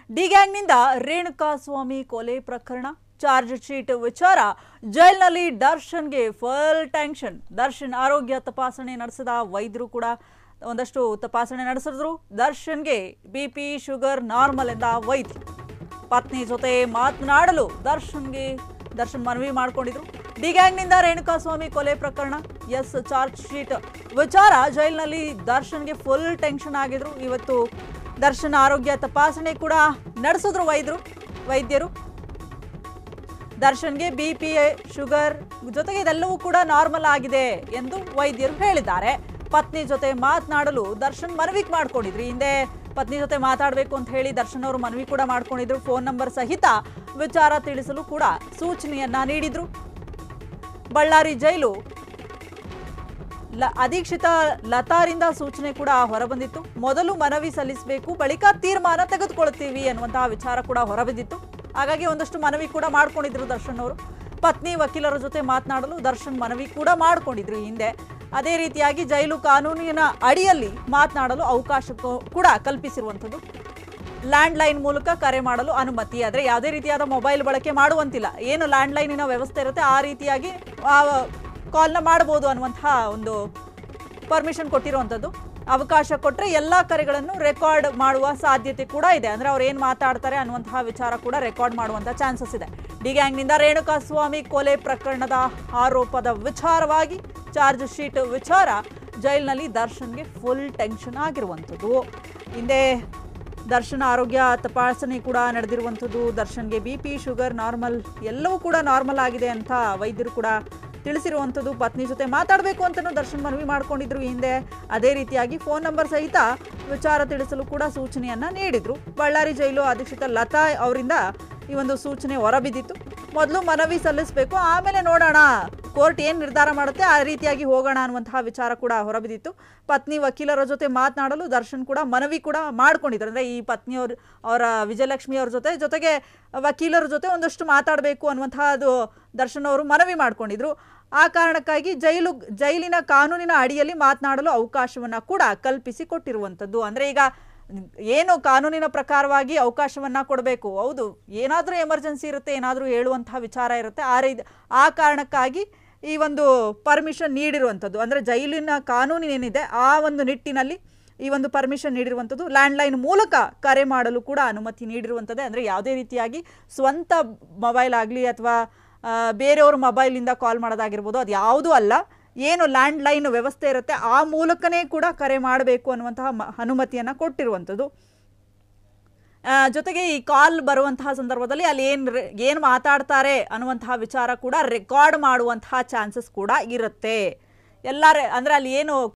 D ಗ್ಯಾಂಗ್ನಿಂದ Renuka ಸ್ವಾಮಿ ಕೊಲೆ ಪ್ರಕರಣ charge sheet ವಿಚಾರ ಜೈಲ್ನಲ್ಲಿ ದರ್ಶನ್ಗೆ ಫುಲ್ ಟೆನ್ಷನ್ ದರ್ಶನ್ ಆರೋಗ್ಯ ತಪಾಸಣೆ ನಡೆಸಿದ ವೈದ್ಯರು ಕೂಡ ಒಂದಷ್ಟು ತಪಾಸಣೆ ನಡೆಸಿದ್ರು ದರ್ಶನ್ಗೆ ಬಿ ಪಿ ಶುಗರ್ ನಾರ್ಮಲ್ ಎಂದ ವೈದ್ಯ ಪತ್ನಿ ಜೊತೆ ಮಾತನಾಡಲು ದರ್ಶನ್ಗೆ ದರ್ಶನ್ ಮನವಿ ಮಾಡಿಕೊಂಡಿದ್ರು ಡಿ ಗ್ಯಾಂಗ್ನಿಂದ ರೇಣುಕಾ ಸ್ವಾಮಿ ಕೊಲೆ ಪ್ರಕರಣ ಎಸ್ ಚಾರ್ಜ್ ಶೀಟ್ ವಿಚಾರ ಜೈಲಿನಲ್ಲಿ ದರ್ಶನ್ಗೆ ಫುಲ್ ಟೆನ್ಷನ್ ಆಗಿದ್ರು ಇವತ್ತು ದರ್ಶನ್ ಆರೋಗ್ಯ ತಪಾಸಣೆ ಕೂಡ ನಡೆಸಿದ್ರು ವೈದ್ಯರು ವೈದ್ಯರು ದರ್ಶನ್ಗೆ ಬಿ ಪಿ ಶುಗರ್ ಜೊತೆಗೆ ಇದೆಲ್ಲವೂ ಕೂಡ ನಾರ್ಮಲ್ ಆಗಿದೆ ಎಂದು ವೈದ್ಯರು ಹೇಳಿದ್ದಾರೆ ಪತ್ನಿ ಜೊತೆ ಮಾತನಾಡಲು ದರ್ಶನ್ ಮನವಿ ಮಾಡ್ಕೊಂಡಿದ್ರು ಹಿಂದೆ ಪತ್ನಿ ಜೊತೆ ಮಾತಾಡಬೇಕು ಅಂತ ಹೇಳಿ ದರ್ಶನ್ ಅವರು ಮನವಿ ಕೂಡ ಮಾಡ್ಕೊಂಡಿದ್ರು ಫೋನ್ ನಂಬರ್ ಸಹಿತ ವಿಚಾರ ತಿಳಿಸಲು ಕೂಡ ಸೂಚನೆಯನ್ನ ನೀಡಿದ್ರು ಬಳ್ಳಾರಿ ಜೈಲು ಲ ಅಧೀಕ್ಷಿತ ಲತಾರಿಂದ ಸೂಚನೆ ಕೂಡ ಹೊರಬಂದಿತ್ತು ಮೊದಲು ಮನವಿ ಸಲ್ಲಿಸಬೇಕು ಬಳಿಕ ತೀರ್ಮಾನ ತೆಗೆದುಕೊಳ್ತೀವಿ ಅನ್ನುವಂತಹ ವಿಚಾರ ಕೂಡ ಹೊರಬಿದ್ದಿತ್ತು ಹಾಗಾಗಿ ಒಂದಷ್ಟು ಮನವಿ ಕೂಡ ಮಾಡ್ಕೊಂಡಿದ್ರು ದರ್ಶನ್ ಅವರು ಪತ್ನಿ ವಕೀಲರ ಜೊತೆ ಮಾತನಾಡಲು ದರ್ಶನ್ ಮನವಿ ಕೂಡ ಮಾಡ್ಕೊಂಡಿದ್ರು ಈ ಹಿಂದೆ ಅದೇ ರೀತಿಯಾಗಿ ಜೈಲು ಕಾನೂನಿನ ಅಡಿಯಲ್ಲಿ ಮಾತನಾಡಲು ಅವಕಾಶ ಕೂ- ಕೂಡ ಕಲ್ಪಿಸಿರುವಂಥದ್ದು ಲ್ಯಾಂಡ್ ಲೈನ್ ಮೂಲಕ ಕರೆ ಮಾಡಲು ಅನುಮತಿ ಆದರೆ ಯಾವುದೇ ರೀತಿಯಾದ ಮೊಬೈಲ್ ಬಳಕೆ ಮಾಡುವಂತಿಲ್ಲ ಏನು ಲ್ಯಾಂಡ್ ಲೈನಿನ ವ್ಯವಸ್ಥೆ ಇರುತ್ತೆ ಆ ರೀತಿಯಾಗಿ ಕಾಲ್ನ ಮಾಡ್ಬೋದು ಅನ್ನುವಂತಹ ಒಂದು ಪರ್ಮಿಷನ್ ಕೊಟ್ಟಿರುವಂಥದ್ದು ಅವಕಾಶ ಕೊಟ್ಟರೆ ಎಲ್ಲ ಕರೆಗಳನ್ನು ರೆಕಾರ್ಡ್ ಮಾಡುವ ಸಾಧ್ಯತೆ ಕೂಡ ಇದೆ ಅಂದರೆ ಅವ್ರು ಏನು ಮಾತಾಡ್ತಾರೆ ಅನ್ನುವಂತಹ ವಿಚಾರ ಕೂಡ ರೆಕಾರ್ಡ್ ಮಾಡುವಂಥ ಚಾನ್ಸಸ್ ಇದೆ ಡಿ ಗ್ಯಾಂಗ್ನಿಂದ ರೇಣುಕಾ ಸ್ವಾಮಿ ಕೊಲೆ ಪ್ರಕರಣದ ಆರೋಪದ ವಿಚಾರವಾಗಿ ಚಾರ್ಜ್ ಶೀಟ್ ವಿಚಾರ ಜೈಲಿನಲ್ಲಿ ದರ್ಶನ್ಗೆ ಫುಲ್ ಟೆನ್ಷನ್ ಆಗಿರುವಂಥದ್ದು ಹಿಂದೆ ದರ್ಶನ್ ಆರೋಗ್ಯ ತಪಾಸಣೆ ಕೂಡ ನಡೆದಿರುವಂಥದ್ದು ದರ್ಶನ್ಗೆ ಬಿ ಪಿ ಶುಗರ್ ನಾರ್ಮಲ್ ಎಲ್ಲವೂ ಕೂಡ ನಾರ್ಮಲ್ ಆಗಿದೆ ಅಂತ ವೈದ್ಯರು ಕೂಡ ತಿಳಿಸಿರುವಂಥದ್ದು ಪತ್ನಿ ಜೊತೆ ಮಾತಾಡಬೇಕು ಅಂತಲೂ ದರ್ಶನ್ ಮನವಿ ಮಾಡ್ಕೊಂಡಿದ್ರು ಈ ಹಿಂದೆ ಅದೇ ರೀತಿಯಾಗಿ ಫೋನ್ ನಂಬರ್ ಸಹಿತ ವಿಚಾರ ತಿಳಿಸಲು ಕೂಡ ರೀತಿಯನ್ನ ನೀಡಿದ್ರು ಬಳ್ಳಾರಿ ಜೈಲು ಅಧೀಕ್ಷಿತ ಲತಾ ಅವರಿಂದ ಈ ಒಂದು ಸೂಚನೆ ಹೊರಬಿದ್ದಿತ್ತು ಮೊದಲು ಮನವಿ ಸಲ್ಲಿಸಬೇಕು ಆಮೇಲೆ ನೋಡೋಣ ಕೋರ್ಟ್ ಏನು ನಿರ್ಧಾರ ಮಾಡುತ್ತೆ ಆ ರೀತಿಯಾಗಿ ಹೋಗೋಣ ಅನ್ನುವಂತಹ ವಿಚಾರ ಕೂಡ ಹೊರಬಿದ್ದಿತ್ತು ಪತ್ನಿ ವಕೀಲರ ಜೊತೆ ಮಾತನಾಡಲು ದರ್ಶನ್ ಕೂಡ ಮನವಿ ಕೂಡ ಮಾಡ್ಕೊಂಡಿದ್ರು ಅಂದರೆ ಈ ಪತ್ನಿಯವ್ರ ಅವರ ವಿಜಯಲಕ್ಷ್ಮಿ ಅವ್ರ ಜೊತೆ ಜೊತೆಗೆ ವಕೀಲರ ಜೊತೆ ಒಂದಷ್ಟು ಮಾತಾಡಬೇಕು ಅನ್ನುವಂತಹದ್ದು ದರ್ಶನ್ ಅವರು ಮನವಿ ಮಾಡ್ಕೊಂಡಿದ್ರು ಆ ಕಾರಣಕ್ಕಾಗಿ ಜೈಲು ಜೈಲಿನ ಕಾನೂನಿನ ಅಡಿಯಲ್ಲಿ ಮಾತನಾಡಲು ಅವಕಾಶವನ್ನ ಕೂಡ ಕಲ್ಪಿಸಿ ಕೊಟ್ಟಿರುವಂಥದ್ದು ಅಂದರೆ ಈಗ ಏನು ಕಾನೂನಿನ ಪ್ರಕಾರವಾಗಿ ಅವಕಾಶವನ್ನ ಕೊಡಬೇಕು ಹೌದು ಏನಾದರೂ ಎಮರ್ಜೆನ್ಸಿ ಇರುತ್ತೆ ಏನಾದರೂ ಹೇಳುವಂತಹ ವಿಚಾರ ಇರುತ್ತೆ ಆ ರೀತಿ ಆ ಕಾರಣಕ್ಕಾಗಿ ಈ ಒಂದು ಪರ್ಮಿಷನ್ ನೀಡಿರುವಂಥದ್ದು ಅಂದರೆ ಜೈಲಿನ ಕಾನೂನಿನೇನಿದೆ ಆ ಒಂದು ನಿಟ್ಟಿನಲ್ಲಿ ಈ ಒಂದು ಪರ್ಮಿಷನ್ ನೀಡಿರುವಂಥದ್ದು ಲ್ಯಾಂಡ್ಲೈನ್ ಮೂಲಕ ಕರೆ ಮಾಡಲು ಕೂಡ ಅನುಮತಿ ನೀಡಿರುವಂಥದ್ದೇ ಅಂದರೆ ಯಾವುದೇ ರೀತಿಯಾಗಿ ಸ್ವಂತ ಮೊಬೈಲ್ ಆಗಲಿ ಅಥವಾ ಬೇರೆಯವ್ರ ಮೊಬೈಲಿಂದ ಕಾಲ್ ಮಾಡೋದಾಗಿರ್ಬೋದು ಅದು ಯಾವುದೂ ಅಲ್ಲ ಏನು ಲ್ಯಾಂಡ್ ಲೈನ್ ವ್ಯವಸ್ಥೆ ಇರುತ್ತೆ ಆ ಮೂಲಕನೇ ಕೂಡ ಕರೆ ಮಾಡಬೇಕು ಅನ್ನುವಂತಹ ಮ- ಅನುಮತಿಯನ್ನು ಕೊಟ್ಟಿರುವಂಥದ್ದು ಆ, ಜೊತೆಗೆ ಈ ಕಾಲ್ ಬರುವಂತಹ ಸಂದರ್ಭದಲ್ಲಿ ಅಲ್ಲಿ ಏನು ಏನು ಮಾತಾಡ್ತಾರೆ ಅನ್ನುವಂತಹ ವಿಚಾರ ಕೂಡ ರೆಕಾರ್ಡ್ ಮಾಡುವಂತಹ ಚಾನ್ಸಸ್ ಕೂಡ ಇರುತ್ತೆ ಎಲ್ಲ ರೆ- ಅಂದ್ರೆ ಅಲ್ಲಿ ಏನು